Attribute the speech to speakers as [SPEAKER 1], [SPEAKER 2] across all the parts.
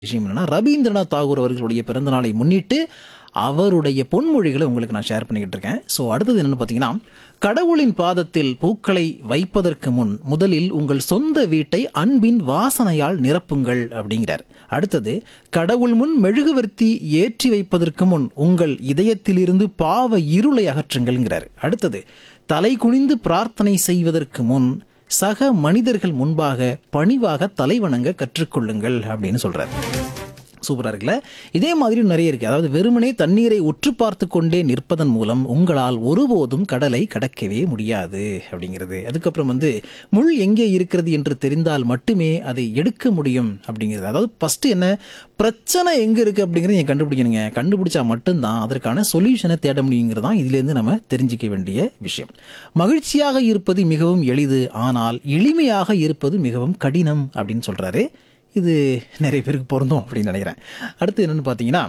[SPEAKER 1] விஷயம் என்னன்னா ரவீந்திரநாத் தாகூர் அவர்களுடைய பிறந்த நாளை முன்னிட்டு அவருடைய பொன்மொழிகளை உங்களுக்கு நான் ஷேர் பண்ணிக்கிட்டு இருக்கேன் ஸோ அடுத்தது என்னன்னு பார்த்தீங்கன்னா கடவுளின் பாதத்தில் பூக்களை வைப்பதற்கு முன் முதலில் உங்கள் சொந்த வீட்டை அன்பின் வாசனையால் நிரப்புங்கள் அப்படிங்கிறார் அடுத்தது கடவுள் முன் மெழுகுவர்த்தி ஏற்றி வைப்பதற்கு முன் உங்கள் இதயத்திலிருந்து பாவ இருளை அகற்றுங்கள்ங்கிறார் அடுத்தது தலை குனிந்து பிரார்த்தனை செய்வதற்கு முன் சக மனிதர்கள் முன்பாக பணிவாக தலைவணங்க கற்றுக்கொள்ளுங்கள் அப்படின்னு சொல்றார் சூப்பரா இருக்குல்ல இதே மாதிரி நிறைய இருக்கு அதாவது வெறுமனே தண்ணீரை உற்று பார்த்து கொண்டே நிற்பதன் மூலம் உங்களால் ஒருபோதும் கடலை கடக்கவே முடியாது அப்படிங்கிறது அதுக்கப்புறம் வந்து முள் எங்கே இருக்கிறது என்று தெரிந்தால் மட்டுமே அதை எடுக்க முடியும் அப்படிங்கிறது அதாவது ஃபர்ஸ்ட் என்ன பிரச்சனை எங்க இருக்கு அப்படிங்கிறத நீங்க கண்டுபிடிக்கணுங்க கண்டுபிடிச்சா மட்டும்தான் அதற்கான சொல்யூஷனை தேட முடியுங்கிறது தான் இதுலேருந்து நம்ம தெரிஞ்சுக்க வேண்டிய விஷயம் மகிழ்ச்சியாக இருப்பது மிகவும் எளிது ஆனால் எளிமையாக இருப்பது மிகவும் கடினம் அப்படின்னு சொல்றாரு இது நிறைய பேருக்கு பொருந்தும் அப்படின்னு நினைக்கிறேன் அடுத்து என்னன்னு பார்த்தீங்கன்னா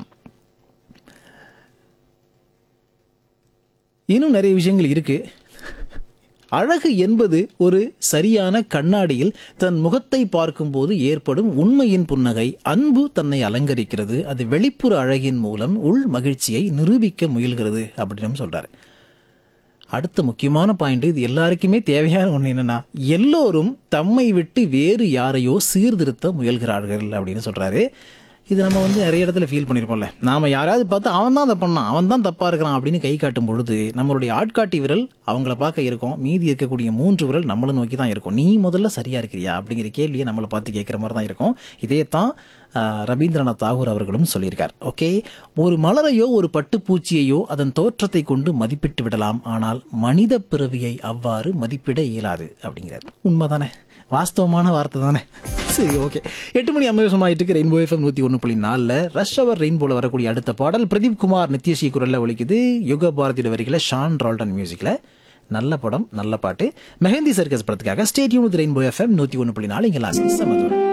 [SPEAKER 1] இன்னும் நிறைய விஷயங்கள் இருக்கு அழகு என்பது ஒரு சரியான கண்ணாடியில் தன் முகத்தை பார்க்கும்போது ஏற்படும் உண்மையின் புன்னகை அன்பு தன்னை அலங்கரிக்கிறது அது வெளிப்புற அழகின் மூலம் உள் மகிழ்ச்சியை நிரூபிக்க முயல்கிறது அப்படின்னு சொல்றாரு அடுத்த முக்கியமான பாயிண்ட் இது எல்லாருக்குமே தேவையான ஒன்று என்னன்னா எல்லோரும் தம்மை விட்டு வேறு யாரையோ சீர்திருத்த முயல்கிறார்கள் அப்படின்னு சொல்றாரு இது நம்ம வந்து நிறைய இடத்துல ஃபீல் பண்ணியிருப்போம்ல நாம யாராவது பார்த்து அவன் தான் அதை பண்ணான் அவன் தான் தப்பா இருக்கிறான் அப்படின்னு கை காட்டும் பொழுது நம்மளுடைய ஆட்காட்டி விரல் அவங்கள பார்க்க இருக்கும் மீதி இருக்கக்கூடிய மூன்று விரல் நம்மளை நோக்கி தான் இருக்கும் நீ முதல்ல சரியா இருக்கிறியா அப்படிங்கிற கேள்வியை நம்மளை பார்த்து கேட்குற மாதிரி தான் இருக்கும் இதையத்தான் ஆஹ், ரவீந்திரநாத் தாகூர் அவர்களும் சொல்லியிருக்கார் ஓகே ஒரு மலரையோ ஒரு பட்டுப்பூச்சியையோ அதன் தோற்றத்தை கொண்டு மதிப்பிட்டு விடலாம் ஆனால் மனித பிறவியை அவ்வாறு மதிப்பிட இயலாது அப்படிங்கிறார் உண்மைதானே வாஸ்தவமான வார்த்தை தானே சரி ஓகே எட்டு மணி ஐம்பது வருஷம் ஆயிட்டு ரெயின்போ எஃப்எம் நூற்றி ஒன்று புள்ளி நாலில் ரஷ் அவர் ரெயின்போல வரக்கூடிய அடுத்த பாடல் பிரதீப் குமார் நித்யஸ்ரீ குரலில் ஒலிக்குது யுக பாரதியோட வரிகளை ஷான் ரால்டன் மியூசிக்கில் நல்ல படம் நல்ல பாட்டு மெஹந்தி சர்க்கஸ் படத்துக்காக ஸ்டேடியம் வித் ரெயின்போ எஃப்எம் நூற்றி ஒன்று புள்ளி நாலு இங்கே லாஸ்ட் சமதூரம்